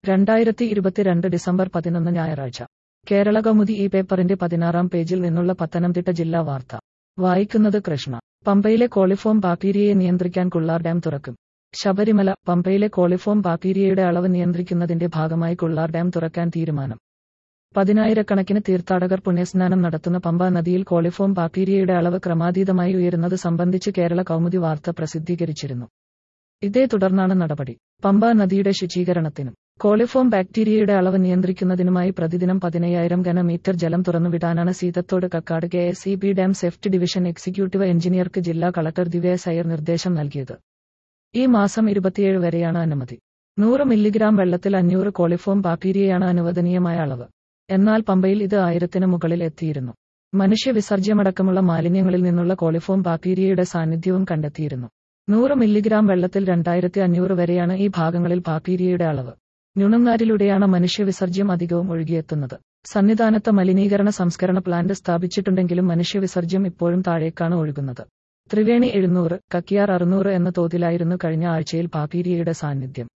രണ്ടായിരത്തി ഇരുപത്തിരണ്ട് ഡിസംബർ പതിനൊന്ന് ഞായറാഴ്ച കേരള കൗമുദി ഈ പേപ്പറിന്റെ പതിനാറാം പേജിൽ നിന്നുള്ള പത്തനംതിട്ട ജില്ലാ വാർത്ത വായിക്കുന്നത് കൃഷ്ണ പമ്പയിലെ കോളിഫോം ബാക്ടീരിയയെ നിയന്ത്രിക്കാൻ കുള്ളാർ ഡാം തുറക്കും ശബരിമല പമ്പയിലെ കോളിഫോം ബാക്ടീരിയയുടെ അളവ് നിയന്ത്രിക്കുന്നതിന്റെ ഭാഗമായി കുള്ളാർ ഡാം തുറക്കാൻ തീരുമാനം പതിനായിരക്കണക്കിന് തീർത്ഥാടകർ പുണ്യസ്നാനം നടത്തുന്ന പമ്പ നദിയിൽ കോളിഫോം ബാക്ടീരിയയുടെ അളവ് ക്രമാതീതമായി ഉയരുന്നത് സംബന്ധിച്ച് കേരള കൗമുദി വാർത്ത പ്രസിദ്ധീകരിച്ചിരുന്നു ഇതേ തുടർന്നാണ് നടപടി പമ്പ നദിയുടെ ശുചീകരണത്തിനും കോളിഫോം ബാക്ടീരിയയുടെ അളവ് നിയന്ത്രിക്കുന്നതിനുമായി പ്രതിദിനം പതിനയ്യായിരം ഘനമീറ്റർ ജലം തുറന്നുവിടാനാണ് Seethathodu Kakkad K S E B dam safety division executive എഞ്ചിനീയർക്ക് ജില്ലാ കളക്ടർ ദിവ്യ സയ്യർ നിർദ്ദേശം നൽകിയത് ഈ മാസം ഇരുപത്തിയേഴ് വരെയാണ് അനുമതി നൂറ് മില്ലിഗ്രാം വെള്ളത്തിൽ അഞ്ഞൂറ് കോളിഫോം ബാക്ടീരിയയാണ് അനുവദനീയമായ അളവ് എന്നാൽ പമ്പയിൽ ഇത് ആയിരത്തിന് മുകളിൽ എത്തിയിരുന്നു മനുഷ്യ വിസർജ്യമടക്കമുള്ള മാലിന്യങ്ങളിൽ നിന്നുള്ള കോളിഫോം ബാക്ടീരിയയുടെ സാന്നിധ്യവും കണ്ടെത്തിയിരുന്നു നൂറ് മില്ലിഗ്രാം വെള്ളത്തിൽ രണ്ടായിരത്തി അഞ്ഞൂറ് വരെയാണ് ഈ ഭാഗങ്ങളിൽ ബാക്ടീരിയയുടെ അളവ് ന്യൂണങ്ങാരിലൂടെയാണ് മനുഷ്യ വിസർജ്യം അധികവും ഒഴുകിയെത്തുന്നത് സന്നിധാനത്ത് മലിനീകരണ സംസ്കരണ പ്ലാന്റ് സ്ഥാപിച്ചിട്ടുണ്ടെങ്കിലും മനുഷ്യ വിസർജ്യം ഇപ്പോഴും താഴേക്കാണ് ഒഴുകുന്നത് ത്രിവേണി എഴുന്നൂറ് കക്കിയാർ അറുന്നൂറ് എന്ന തോതിലായിരുന്നു കഴിഞ്ഞ ആഴ്ചയിൽ ബാക്ടീരിയയുടെ സാന്നിധ്യം